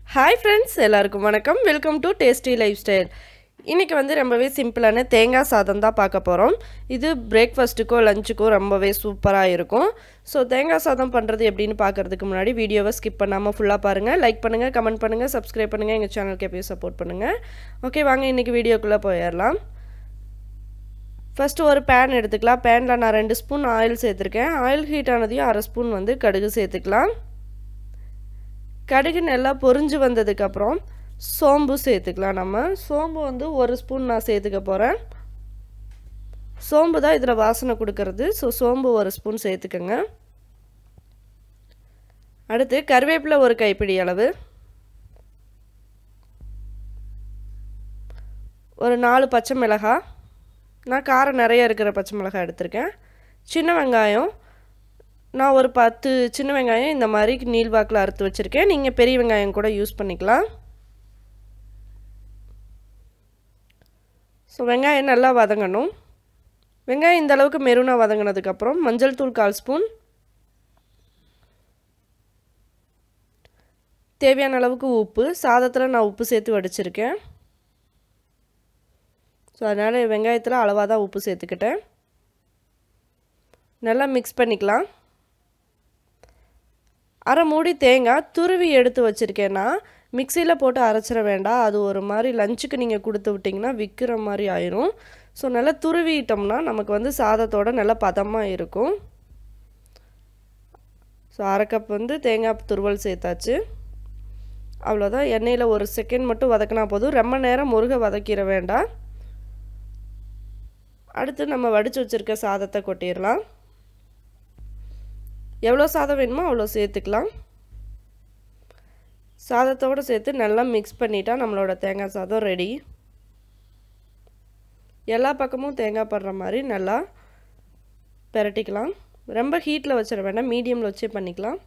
hi friends எல்லாருக்கும் வணக்கம் welcome to tasty lifestyle இன்றைக்கி வந்து ரொம்பவே சிம்பிளான தேங்காய் சாதம் தான் பார்க்க போகிறோம் இது பிரேக்ஃபாஸ்ட்டுக்கோ லஞ்சுக்கோ ரொம்பவே சூப்பராக இருக்கும் ஸோ தேங்காய் சாதம் பண்ணுறது எப்படின்னு பார்க்குறதுக்கு முன்னாடி வீடியோவை ஸ்கிப் பண்ணாமல் ஃபுல்லாக பாருங்கள் லைக் பண்ணுங்கள் கமெண்ட் பண்ணுங்கள் சப்ஸ்கிரைப் பண்ணுங்கள் எங்கள் சேனலுக்கு எப்பயும் சப்போர்ட் பண்ணுங்கள் ஓகே வாங்க இன்றைக்கி வீடியோக்குள்ளே போயிடலாம் ஃபஸ்ட்டு ஒரு பேன் எடுத்துக்கலாம் பேனில் நான் ரெண்டு ஸ்பூன் ஆயில் சேர்த்துருக்கேன் ஆயில் ஹீட் ஆனதையும் அரை ஸ்பூன் வந்து கடுகு சேர்த்துக்கலாம் கடுகு நல்லா பொரிஞ்சு வந்ததுக்கப்புறம் சோம்பு சேர்த்துக்கலாம் நம்ம சோம்பு வந்து ஒரு ஸ்பூன் நான் சேர்த்துக்க போகிறேன் சோம்பு தான் இதில் வாசனை கொடுக்கறது ஸோ சோம்பு ஒரு ஸ்பூன் சேர்த்துக்கோங்க அடுத்து கருவேப்பிலை ஒரு கைப்பிடி அளவு ஒரு நாலு பச்சை மிளகாய் நான் காரம் நிறைய இருக்கிற பச்சை மிளகாய் எடுத்திருக்கேன் சின்ன வெங்காயம் நான் ஒரு பத்து சின்ன வெங்காயம் இந்த மாதிரி நீள்வாக்கில் அறுத்து வச்சுருக்கேன் நீங்கள் பெரிய வெங்காயம் கூட யூஸ் பண்ணிக்கலாம் ஸோ வெங்காயம் நல்லா வதங்கணும் வெங்காயம் இந்த அளவுக்கு மெரூனாக வதங்கினதுக்கப்புறம் மஞ்சள் தூள் கால் ஸ்பூன் தேவையான அளவுக்கு உப்பு சாதத்தில் நான் உப்பு சேர்த்து வடிச்சிருக்கேன் ஸோ அதனால் வெங்காயத்தில் அளவாக தான் உப்பு சேர்த்துக்கிட்டேன் நல்லா மிக்ஸ் பண்ணிக்கலாம் அரை மூடி தேங்காய் துருவி எடுத்து வச்சுருக்கேன்னா மிக்சியில் போட்டு அரைச்சிட வேண்டாம் அது ஒரு மாதிரி லஞ்சுக்கு நீங்கள் கொடுத்து விட்டிங்கன்னா விற்கிற மாதிரி ஆயிரும் ஸோ நல்லா துருவிட்டோம்னா நமக்கு வந்து சாதத்தோட நல்லா பதமாக இருக்கும் ஸோ அரை கப் வந்து தேங்காய் துருவல் சேர்த்தாச்சு அவ்வளோதான் எண்ணெயில் ஒரு செகண்ட் மட்டும் வதக்கினா போதும் ரொம்ப நேரம் முருகை வதக்கிட வேண்டாம் அடுத்து நம்ம வடித்து வச்சுருக்க சாதத்தை கொட்டிடலாம் எவ்வளோ சாதம் வேணுமோ அவ்வளோ சேர்த்துக்கலாம் சாதத்தோடு சேர்த்து நல்லா மிக்ஸ் பண்ணிட்டா நம்மளோட தேங்காய் சாதம் ரெடி எல்லா பக்கமும் தேங்காய் படுற மாதிரி நல்லா பெரட்டிக்கலாம் ரொம்ப ஹீட்டில் வச்சிட வேண்டாம் மீடியமில் வச்சே பண்ணிக்கலாம்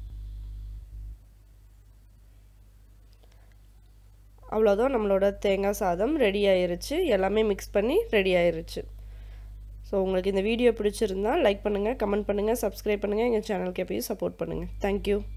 அவ்வளோதான் நம்மளோட தேங்காய் சாதம் ரெடி ஆயிருச்சு எல்லாமே மிக்ஸ் பண்ணி ரெடி ஆயிருச்சு ஸோ உங்களுக்கு இந்த வீடியோ பிடிச்சிருந்தா லைக் பண்ணுங்கள் கமெண்ட் பண்ணுங்கள் சப்ஸ்கிரைப் பண்ணுங்கள் எங்கள் சேனலுக்கு எப்பயும் சப்போர்ட் பண்ணுங்கள் தேங்க்யூ